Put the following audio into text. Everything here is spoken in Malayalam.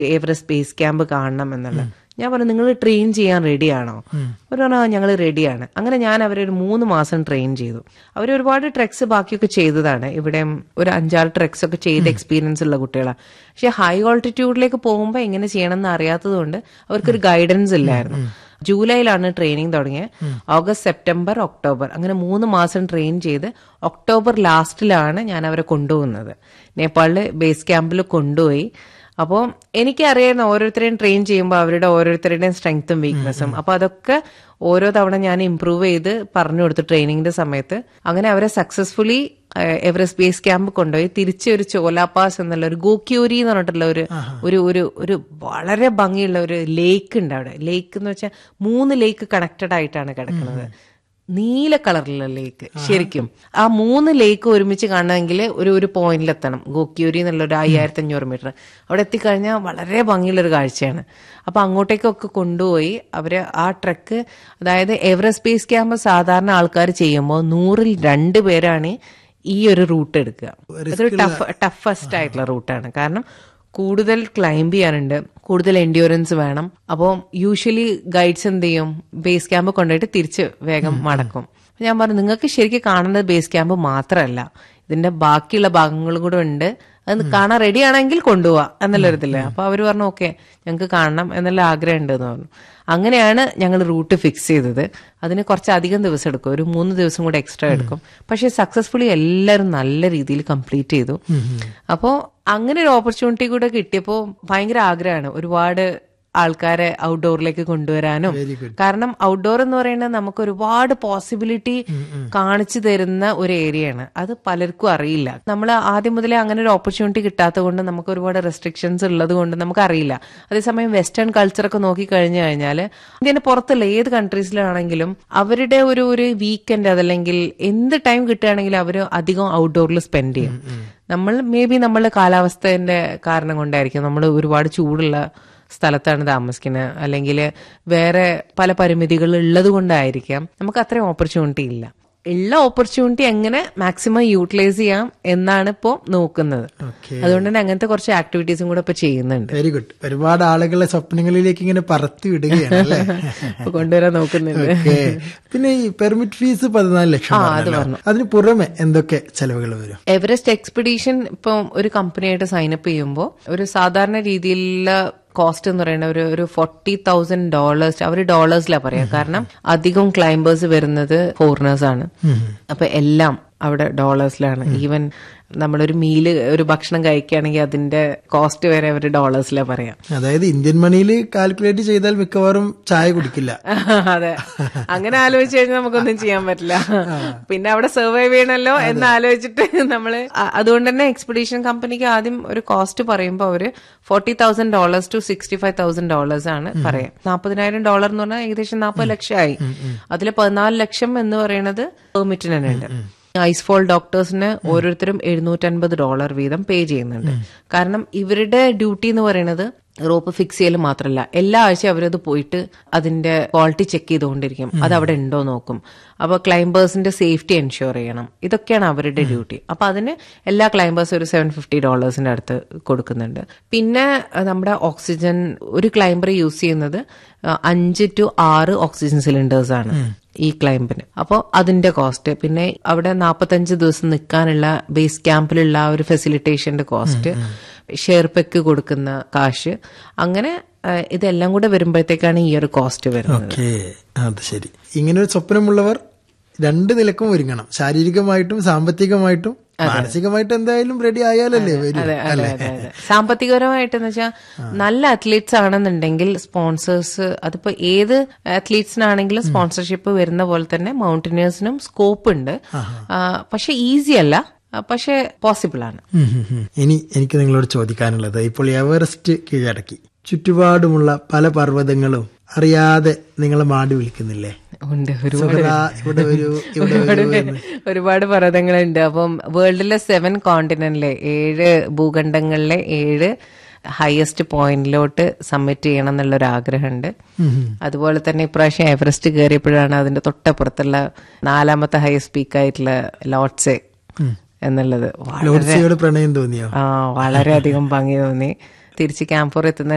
എവറസ്റ്റ് ബേസ് ക്യാമ്പ് കാണണം എന്നുള്ളത് ഞാൻ പറഞ്ഞു നിങ്ങൾ ട്രെയിൻ ചെയ്യാൻ റെഡിയാണോ അവർ പറഞ്ഞു ഞങ്ങൾ റെഡിയാണ് അങ്ങനെ ഞാൻ അവരെ ഒരു മൂന്ന് മാസം ട്രെയിൻ ചെയ്തു അവർ ഒരുപാട് ട്രെക്സ് ബാക്കിയൊക്കെ ചെയ്തതാണ് ഇവിടെ ഒരു അഞ്ചാറ് ട്രെക്സ് ഒക്കെ ചെയ്ത് എക്സ്പീരിയൻസ് ഉള്ള കുട്ടികളാണ് പക്ഷെ ഹൈ ഓൾട്ടിറ്റ്യൂഡിലേക്ക് പോകുമ്പോൾ എങ്ങനെ ചെയ്യണം എന്ന് അറിയാത്തത് കൊണ്ട് അവർക്കൊരു ഗൈഡൻസ് ഇല്ലായിരുന്നു ജൂലൈയിലാണ് ട്രെയിനിങ് തുടങ്ങിയത് ഓഗസ്റ്റ് സെപ്റ്റംബർ ഒക്ടോബർ അങ്ങനെ മൂന്ന് മാസം ട്രെയിൻ ചെയ്ത് ഒക്ടോബർ ലാസ്റ്റിലാണ് ഞാൻ അവരെ കൊണ്ടുപോകുന്നത് നേപ്പാളില് ബേസ് ക്യാമ്പിൽ കൊണ്ടുപോയി അപ്പോൾ എനിക്കറിയായിരുന്നു ഓരോരുത്തരെയും ട്രെയിൻ ചെയ്യുമ്പോൾ അവരുടെ ഓരോരുത്തരുടെയും സ്ട്രെങ്ത്തും വീക്ക്നെസ്സും അപ്പൊ അതൊക്കെ ഓരോ തവണ ഞാൻ ഇമ്പ്രൂവ് ചെയ്ത് പറഞ്ഞു കൊടുത്തു ട്രെയിനിങ്ങിന്റെ സമയത്ത് അങ്ങനെ അവരെ സക്സസ്ഫുള്ളി എവറസ്റ്റ് ബേസ് ക്യാമ്പ് കൊണ്ടുപോയി തിരിച്ച് ഒരു ചോലാപാസ് എന്നുള്ള ഒരു ഗോക്യൂരി എന്ന് പറഞ്ഞിട്ടുള്ള ഒരു ഒരു ഒരു ഒരു വളരെ ഭംഗിയുള്ള ഒരു ലേക്ക് ഉണ്ട് അവിടെ ലേക്ക് എന്ന് വെച്ചാൽ മൂന്ന് ലേക്ക് കണക്റ്റഡ് ആയിട്ടാണ് കിടക്കുന്നത് നീല കളറിലുള്ള ലേക്ക് ശരിക്കും ആ മൂന്ന് ലേക്ക് ഒരുമിച്ച് കാണണമെങ്കിൽ ഒരു ഒരു പോയിന്റിലെത്തണം ഗോക്യൂരി എന്നുള്ള ഒരു അയ്യായിരത്തി അഞ്ഞൂറ് മീറ്റർ അവിടെ എത്തിക്കഴിഞ്ഞാൽ വളരെ ഭംഗിയുള്ള ഒരു കാഴ്ചയാണ് അപ്പൊ അങ്ങോട്ടേക്കൊക്കെ കൊണ്ടുപോയി അവര് ആ ട്രക്ക് അതായത് എവറസ്റ്റ് ബേസ് ക്യാമ്പ് സാധാരണ ആൾക്കാർ ചെയ്യുമ്പോൾ നൂറിൽ രണ്ട് പേരാണ് ഈ ഒരു റൂട്ട് എടുക്കുക അതൊരു ടഫ് ടഫസ്റ്റ് ആയിട്ടുള്ള റൂട്ടാണ് കാരണം കൂടുതൽ ക്ലൈംബ് ചെയ്യാനുണ്ട് കൂടുതൽ എൻഡ്യൂറൻസ് വേണം അപ്പോൾ യൂഷ്വലി ഗൈഡ്സ് എന്ത് ചെയ്യും ബേസ് ക്യാമ്പ് കൊണ്ടുപോയിട്ട് തിരിച്ച് വേഗം മടക്കും ഞാൻ പറഞ്ഞു നിങ്ങൾക്ക് ശരിക്കും കാണേണ്ടത് ബേസ് ക്യാമ്പ് മാത്രമല്ല ഇതിന്റെ ബാക്കിയുള്ള ഭാഗങ്ങളും കൂടെ ഉണ്ട് അത് കാണാൻ റെഡി ആണെങ്കിൽ കൊണ്ടുപോവാ എന്നുള്ളൊരു ഇതില്ലേ അപ്പൊ അവര് പറഞ്ഞു ഓക്കെ ഞങ്ങൾക്ക് കാണണം എന്നുള്ള ആഗ്രഹം ഉണ്ട് എന്ന് പറഞ്ഞു അങ്ങനെയാണ് ഞങ്ങൾ റൂട്ട് ഫിക്സ് ചെയ്തത് അതിന് കുറച്ച് അധികം ദിവസം എടുക്കും ഒരു മൂന്ന് ദിവസം കൂടെ എക്സ്ട്രാ എടുക്കും പക്ഷെ സക്സസ്ഫുള്ളി എല്ലാവരും നല്ല രീതിയിൽ കംപ്ലീറ്റ് ചെയ്തു അപ്പോൾ അങ്ങനെ ഒരു ഓപ്പർച്യൂണിറ്റി കൂടെ കിട്ടിയപ്പോൾ ഭയങ്കര ആഗ്രഹമാണ് ഒരുപാട് ആൾക്കാരെ ഔട്ട്ഡോറിലേക്ക് കൊണ്ടുവരാനും കാരണം ഔട്ട്ഡോർ എന്ന് പറയുന്നത് നമുക്ക് ഒരുപാട് പോസിബിലിറ്റി കാണിച്ചു തരുന്ന ഒരു ഏരിയയാണ് അത് പലർക്കും അറിയില്ല നമ്മൾ ആദ്യം മുതലേ അങ്ങനെ ഒരു ഓപ്പർച്യൂണിറ്റി കിട്ടാത്തത് കൊണ്ട് നമുക്ക് ഒരുപാട് റെസ്ട്രിക്ഷൻസ് ഉള്ളത് കൊണ്ട് നമുക്ക് അറിയില്ല അതേസമയം വെസ്റ്റേൺ കൾച്ചറൊക്കെ നോക്കി കഴിഞ്ഞു കഴിഞ്ഞാൽ ഇന്ത്യന് പുറത്തുള്ള ഏത് കൺട്രീസിലാണെങ്കിലും അവരുടെ ഒരു ഒരു വീക്കെൻഡ് അതല്ലെങ്കിൽ എന്ത് ടൈം കിട്ടുകയാണെങ്കിലും അവർ അധികം ഔട്ട്ഡോറിൽ സ്പെൻഡ് ചെയ്യും നമ്മൾ മേ ബി നമ്മളുടെ കാലാവസ്ഥന്റെ കാരണം കൊണ്ടായിരിക്കും നമ്മൾ ഒരുപാട് ചൂടുള്ള സ്ഥലത്താണ് താമസിക്കുന്നത് അല്ലെങ്കിൽ വേറെ പല പരിമിതികൾ ഉള്ളത് കൊണ്ടായിരിക്കാം നമുക്ക് അത്രയും ഓപ്പർച്യൂണിറ്റി ഇല്ല ഉള്ള ഓപ്പർച്യൂണിറ്റി എങ്ങനെ മാക്സിമം യൂട്ടിലൈസ് ചെയ്യാം എന്നാണ് ഇപ്പോൾ നോക്കുന്നത് ഓക്കെ അതുകൊണ്ട് തന്നെ അങ്ങനത്തെ കുറച്ച് ആക്ടിവിറ്റീസും കൂടെ ഇപ്പൊ ചെയ്യുന്നുണ്ട് വെരി ഗുഡ് ഒരുപാട് ആളുകളെ സ്വപ്നങ്ങളിലേക്ക് ഇങ്ങനെ പറത്തി വിടുകയാണ് അല്ലേ ഇപ്പൊ കൊണ്ടുവരാൻ നോക്കുന്നുണ്ട് ഓക്കെ പിന്നെ ഈ പെർമിറ്റ് ഫീസ് പതിനാല് ലക്ഷം പറഞ്ഞല്ലോ. അതിന് പുറമെ എന്തൊക്കെ ചെലവുകൾ വരും എവറസ്റ്റ് എക്സ്പെഡീഷൻ ഇപ്പം ഒരു കമ്പനിയായിട്ട് സൈനപ്പ് ചെയ്യുമ്പോൾ ഒരു സാധാരണ രീതിയിലുള്ള കോസ്റ്റ് എന്ന് പറയുന്ന ഒരു ഒരു ഫോർട്ടി തൗസൻഡ് ഡോളേഴ്സ് അവർ ഡോളേഴ്സിലാണ് പറയാം കാരണം അധികം ക്ലൈംബേഴ്സ് വരുന്നത് ഫോറിനേഴ്സ് ആണ് അപ്പൊ എല്ലാം അവിടെ ഡോളേഴ്സിലാണ് ഈവൻ നമ്മളൊരു മീല് ഒരു ഭക്ഷണം കഴിക്കുകയാണെങ്കിൽ അതിന്റെ കോസ്റ്റ് വരെ അവർ ഡോളേഴ്സിലാണ് പറയാം അതായത് ഇന്ത്യൻ മണിയിൽ കാൽക്കുലേറ്റ് ചെയ്താൽ മിക്കവാറും ചായ കുടിക്കില്ല അതെ അങ്ങനെ ആലോചിച്ച് കഴിഞ്ഞാൽ നമുക്കൊന്നും ചെയ്യാൻ പറ്റില്ല പിന്നെ അവിടെ സർവൈവ് ചെയ്യണല്ലോ എന്ന് ആലോചിച്ചിട്ട് നമ്മള് അ- അതുകൊണ്ട് തന്നെ എക്സ്പെഡീഷൻ കമ്പനിക്ക് ആദ്യം ഒരു കോസ്റ്റ് പറയുമ്പോൾ അവര് forty thousand dollars to sixty five thousand dollars ആണ് പറയാം നാൽപ്പതിനായിരം ഡോളർ എന്ന് പറഞ്ഞാൽ ഏകദേശം നാൽപ്പത് ലക്ഷമായി അതിൽ പതിനാല് ലക്ഷം എന്ന് പറയുന്നത് പെർമിറ്റിന് തന്നെ ഉണ്ട് ഐസ് ഫോൾ ഡോക്ടേഴ്സിന് ഓരോരുത്തരും എഴുന്നൂറ്റൻപത് ഡോളർ വീതം പേ ചെയ്യുന്നുണ്ട് കാരണം ഇവരുടെ ഡ്യൂട്ടി എന്ന് പറയുന്നത് റോപ്പ് ഫിക്സ് ചെയ്യൽ മാത്രമല്ല എല്ലാ ആഴ്ചയും അവരത് പോയിട്ട് അതിന്റെ ക്വാളിറ്റി ചെക്ക് ചെയ്തുകൊണ്ടിരിക്കും അത് അവിടെ ഉണ്ടോ നോക്കും അപ്പൊ ക്ലൈംബേഴ്സിന്റെ സേഫ്റ്റി എൻഷുർ ചെയ്യണം ഇതൊക്കെയാണ് അവരുടെ ഡ്യൂട്ടി അപ്പൊ അതിന് എല്ലാ ക്ലൈംബേഴ്സും ഒരു സെവൻ ഫിഫ്റ്റി ഡോളേഴ്സിന്റെ അടുത്ത് കൊടുക്കുന്നുണ്ട് പിന്നെ അഹ് നമ്മുടെ ഓക്സിജൻ ഒരു ക്ലൈംബർ യൂസ് ചെയ്യുന്നത് അഹ് അഞ്ച് ടു ആറ് ഓക്സിജൻ സിലിണ്ടേഴ്സ് ആണ് ഈ ക്ലൈംബിന് അപ്പോൾ അതിന്റെ കോസ്റ്റ് പിന്നെ അവിടെ നാൽപ്പത്തഞ്ച് ദിവസം നിൽക്കാനുള്ള ബേസ് ക്യാമ്പിലുള്ള ആ ഒരു ഫെസിലിറ്റേഷന്റെ കോസ്റ്റ് ഷെയർപെക്ക് കൊടുക്കുന്ന കാശ് അങ്ങനെ ആ, ഇതെല്ലാം കൂടെ വരുമ്പോഴത്തേക്കാണ് ഈ ഒരു കോസ്റ്റ് വരുന്നത് ഓക്കെ അത് ശരി ഇങ്ങനെ ഒരു സ്വപ്നമുള്ളവർ രണ്ട് നിലക്കും ഒരുങ്ങണം ശാരീരികമായിട്ടും സാമ്പത്തികമായിട്ടും മാനസികമായിട്ടും എന്തായാലും റെഡി ആയാലല്ലേ വരൂ അതെ അതെ അതെ അതെ സാമ്പത്തികപരമായിട്ടെന്ന് വെച്ചാൽ നല്ല അത്ലീറ്റ്സ് ആണെന്നുണ്ടെങ്കിൽ സ്പോൺസേഴ്സ് അതിപ്പോ ഏത് അത്ലീറ്റ്സിനാണെങ്കിലും സ്പോൺസർഷിപ്പ് വരുന്ന പോലെ തന്നെ മൗണ്ടനേഴ്സിനും സ്കോപ്പ് ഉണ്ട് ആ, പക്ഷെ ഈസി അല്ല ആ, പക്ഷെ പോസിബിൾ ആണ് ഉം ഉം ഉം. ഇനി എനിക്ക് നിങ്ങളോട് ചോദിക്കാനുള്ളത് ഇപ്പോൾ എവറസ്റ്റ് കീഴടക്കി ചുറ്റുപാടുമുള്ള പല പർവ്വതങ്ങളും അറിയാതെ നിങ്ങളെ മാടി വിളിക്കുന്നില്ലേ ഉണ്ട് ഒരുപാട് സുഹൃതാ, ഇവിടെ വരൂ ഇവിടെ വരൂ എന്ന്. ഒരുപാട് പർവ്വതങ്ങളുണ്ട് അപ്പം വേൾഡിലെ സെവൻ കോണ്ടിനെന്റിലെ ഏഴ് ഭൂഖണ്ഡങ്ങളിലെ ഏഴ് ഹയസ്റ്റ് പോയിന്റിലോട്ട് സബ്മിറ്റ് ചെയ്യണം എന്നുള്ളൊരു ആഗ്രഹമുണ്ട് അതുപോലെ തന്നെ ഇപ്രാവശ്യം എവറസ്റ്റ് കയറിയപ്പോഴാണ് അതിന്റെ തൊട്ടപ്പുറത്തുള്ള നാലാമത്തെ ഹയസ്റ്റ് പീക്ക് ആയിട്ടുള്ള ലോട്ട്സെ എന്നുള്ളത് വളരെ ലോഡ്സിയോട് പ്രണയം തോന്നിയോ ആ വളരെയധികം ഭംഗി തോന്നി തിരിച്ച് ക്യാമ്പൂർ എത്തുന്ന